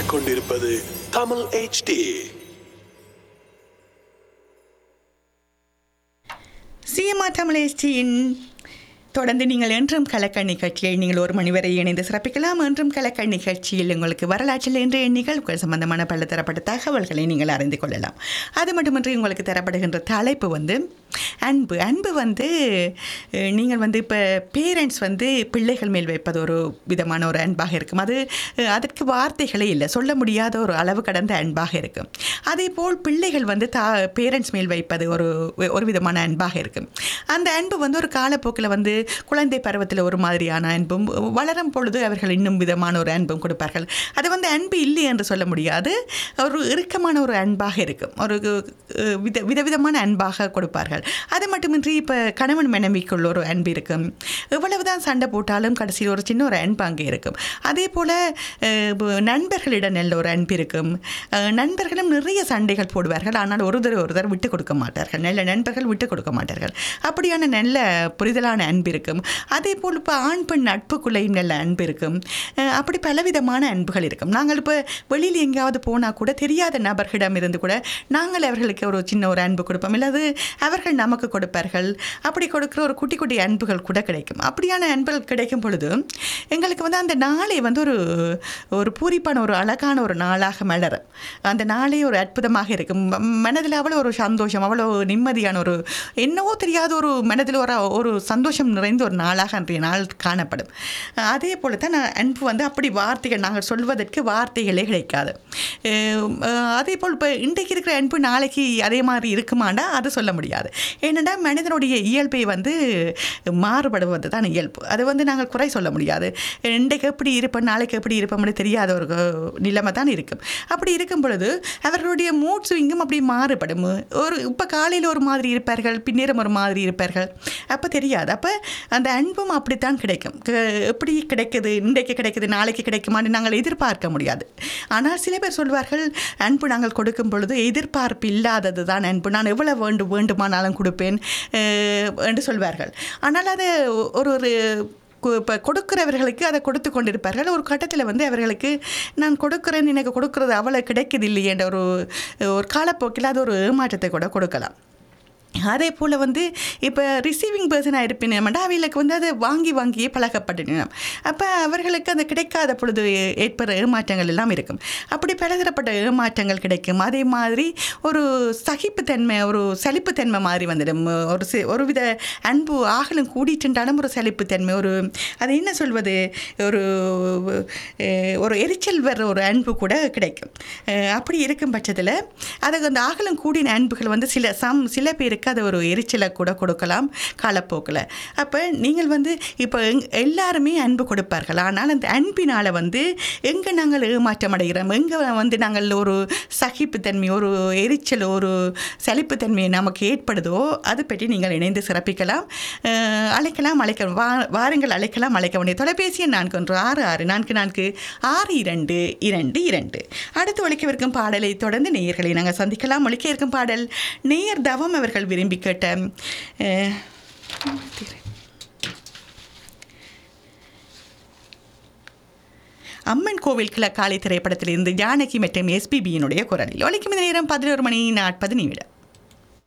கேட்டுக்கொண்டிருப்பது Tamil HD CMR தமிழேஷ்டியின் தொடர்ந்து நீங்கள் என்றும் கலக்க நிகழ்ச்சியில் நீங்கள் ஒரு மணி வரை இணைந்து சிறப்பிக்கலாம் என்றும் கலக்க நிகழ்ச்சியில் உங்களுக்கு வரலாற்றில் இன்றைய நிகழ்வுகள் சம்பந்தமான பல தரப்பட்ட தகவல்களை நீங்கள் அறிந்து கொள்ளலாம் அது மட்டுமின்றி உங்களுக்கு தரப்படுகின்ற தலைப்பு வந்து அன்பு அன்பு வந்து அஹ், நீங்கள் வந்து இப்போ பேரண்ட்ஸ் வந்து பிள்ளைகள் மேல் வைப்பது ஒரு விதமான ஒரு அன்பாக இருக்கும் அது அஹ், அதற்கு வார்த்தைகளே இல்லை சொல்ல முடியாத ஒரு அளவு கடந்த அன்பாக இருக்கும் அதே போல் பிள்ளைகள் வந்து தா பேரண்ட்ஸ் மேல் வைப்பது ஒரு ஒரு விதமான அன்பாக இருக்கும் அந்த அன்பு வந்து ஒரு காலப்போக்கில் வந்து குழந்தை பருவத்தில் ஒரு மாதிரியான அன்பும் வளரும் பொழுது அவர்கள் இன்னும் விதமான ஒரு அன்பும் கொடுப்பார்கள் அது வந்து அன்பு இல்லை என்று சொல்ல முடியாது ஒரு இறுக்கமான ஒரு அன்பாக இருக்கும் ஒரு அஹ், வித விதவிதமான அன்பாக கொடுப்பார்கள் அது மட்டுமின்றி இப்போ கணவன் மனைவிக்குள்ள ஒரு அன்பு இருக்கும் எவ்வளவுதான் சண்டை போட்டாலும் கடைசியில் ஒரு சின்ன ஒரு அன்பு அங்கே இருக்கும் அதே போல் நண்பர்களிடம் நல்ல ஒரு அன்பு இருக்கும் அஹ், நண்பர்களும் நிறைய சண்டைகள் போடுவார்கள் ஆனால் ஒருத்தர் ஒருத்தர் விட்டு கொடுக்க மாட்டார்கள் நல்ல நண்பர்கள் விட்டு கொடுக்க மாட்டார்கள் அப்படியான நல்ல புரிதலான அன்பு இருக்கும் அதே போல் இப்போ ஆண் பெண் நட்புக்குள்ளேயும் நல்ல அன்பு இருக்கும் அஹ், அப்படி பலவிதமான அன்புகள் இருக்கும் நாங்கள் இப்போ வெளியில் எங்கேயாவது போனால் கூட தெரியாத நபர்களிடம் இருந்து கூட நாங்கள் அவர்களுக்கு ஒரு சின்ன ஒரு அன்பு கொடுப்போம் இல்லாது அவர்கள் நமக்கு கொடுப்பார்கள் அப்படி கொடுக்குற ஒரு குட்டி குட்டி அன்புகள் கூட கிடைக்கும் அப்படியான அன்புகள் கிடைக்கும் பொழுது எங்களுக்கு வந்து அந்த நாளை வந்து ஒரு ஒரு பூரிப்பான ஒரு அழகான ஒரு நாளாக மலரும் அந்த நாளே ஒரு அற்புதமாக இருக்கும் ம- மனதில் அவ்வளோ ஒரு சந்தோஷம் அவ்வளோ நிம்மதியான ஒரு என்னவோ தெரியாத ஒரு மனதில் ஒரு ஒரு சந்தோஷம் நிறைந்த ஒரு நாளாக அன்றைய நாள் காணப்படும் அதே போல தான் நான் அன்பு வந்து அப்படி வார்த்தைகள் நாங்கள் சொல்வதற்கு வார்த்தைகளே கிடைக்காது அஹ் அஹ் அதே போல் இப்போ இன்றைக்கு இருக்கிற அன்பு நாளைக்கு அதே மாதிரி இருக்குமாண்டா அது சொல்ல முடியாது ஏனென்றால் மனிதனுடைய இயல்பை வந்து மாறுபடுவது தான் இயல்பு அது வந்து நாங்கள் குறை சொல்ல முடியாது இன்றைக்கு எப்படி இருப்போம் நாளைக்கு எப்படி இருப்போம்னு தெரியாத ஒரு அஹ், நிலைமை தான் இருக்கும் அப்படி இருக்கும் பொழுது அவர்களுடைய மூட் ஸ்விங்கும் அப்படி மாறுபடும் ஒரு இப்போ காலையில் ஒரு மாதிரி இருப்பார்கள் பின்னேரம் ஒரு மாதிரி இருப்பார்கள் அப்போ தெரியாது அப்போ அந்த அன்பும் அப்படித்தான் கிடைக்கும் க- எப்படி கிடைக்குது இன்றைக்கு கிடைக்குது நாளைக்கு கிடைக்குமான்னு நாங்கள் எதிர்பார்க்க முடியாது ஆனால் சில பேர் சொல்வார்கள் அன்பு நாங்கள் கொடுக்கும் பொழுது எதிர்பார்ப்பு இல்லாதது தான் அன்பு நான் எவ்வளவு வேண்டும் வேண்டுமானாலும் கொடுப்பேன் அஹ், என்று சொல்வார்கள் ஆனால் அது ஒரு ஒரு இப்போ கொடுக்கிறவர்களுக்கு அதை கொடுத்து கொண்டிருப்பார்கள் ஒரு கட்டத்தில் வந்து அவர்களுக்கு நான் கொடுக்குறேன் எனக்கு கொடுக்குறது அவ்வளோ கிடைக்குது இல்லையேன்ற ஒரு ஒரு காலப்போக்கில் அது ஒரு ஏமாற்றத்தை கூட கொடுக்கலாம் அதே போல் வந்து இப்போ ரிசீவிங் பர்சனாக இருப்பினோம்னா அவைகளுக்கு வந்து அதை வாங்கி வாங்கியே பழக்கப்பட்டினோம் அப்போ அவர்களுக்கு அந்த கிடைக்காத பொழுது ஏற்படுற ஏமாற்றங்கள் எல்லாம் இருக்கும் அப்படி பலதரப்பட்ட ஏமாற்றங்கள் கிடைக்கும் அதே மாதிரி ஒரு சகிப்புத்தன்மை ஒரு சலிப்புத்தன்மை மாதிரி வந்துடும் ஒரு சி ஒரு வித அன்பு ஆகலும் கூடிட்டுண்டாலும் ஒரு சலிப்புத்தன்மை ஒரு அது என்ன சொல்வது ஒரு அஹ், ஒரு எரிச்சல் வர்ற ஒரு அன்பு கூட கிடைக்கும் அஹ், அப்படி இருக்கும் பட்சத்தில் அதுக்கு அந்த ஆகலம் கூடின அன்புகள் வந்து சில சம் சில பேருக்கு அது ஒரு எரிச்சலை கூட கொடுக்கலாம் காலப்போக்கில் அப்போ நீங்கள் வந்து இப்போ எங் எல்லாருமே அன்பு கொடுப்பார்கள் ஆனால் அந்த அன்பினால் வந்து எங்கே நாங்கள் ஏமாற்றம் அடைகிறோம் எங்கே வந்து நாங்கள் ஒரு சகிப்புத்தன்மை ஒரு எரிச்சல் ஒரு சலிப்புத்தன்மை நமக்கு ஏற்படுதோ அது பற்றி நீங்கள் இணைந்து சிறப்பிக்கலாம் அஹ், அழைக்கலாம் அழைக்க வா வாருங்கள் அழைக்கலாம் அழைக்க வேண்டிய தொலைபேசி எண் நான்கு ஒன்று ஆறு ஆறு நான்கு நான்கு ஆறு இரண்டு இரண்டு இரண்டு அடுத்து ஒழிக்கவிருக்கும் பாடலை தொடர்ந்து நேயர்களை நாங்கள் சந்திக்கலாம் ஒழிக்க இருக்கும் பாடல் நேயர் தவம் அவர்கள் விரும்பி கேட்ட அஹ், அம்மன் கோவில் கிழக்காலை திரைப்படத்திலிருந்து ஜானகி மற்றும் எஸ்பிபியினுடைய குரலில் ஒழிக்கும் இந்த நேரம் பதினோரு மணி நாற்பது நிமிடம்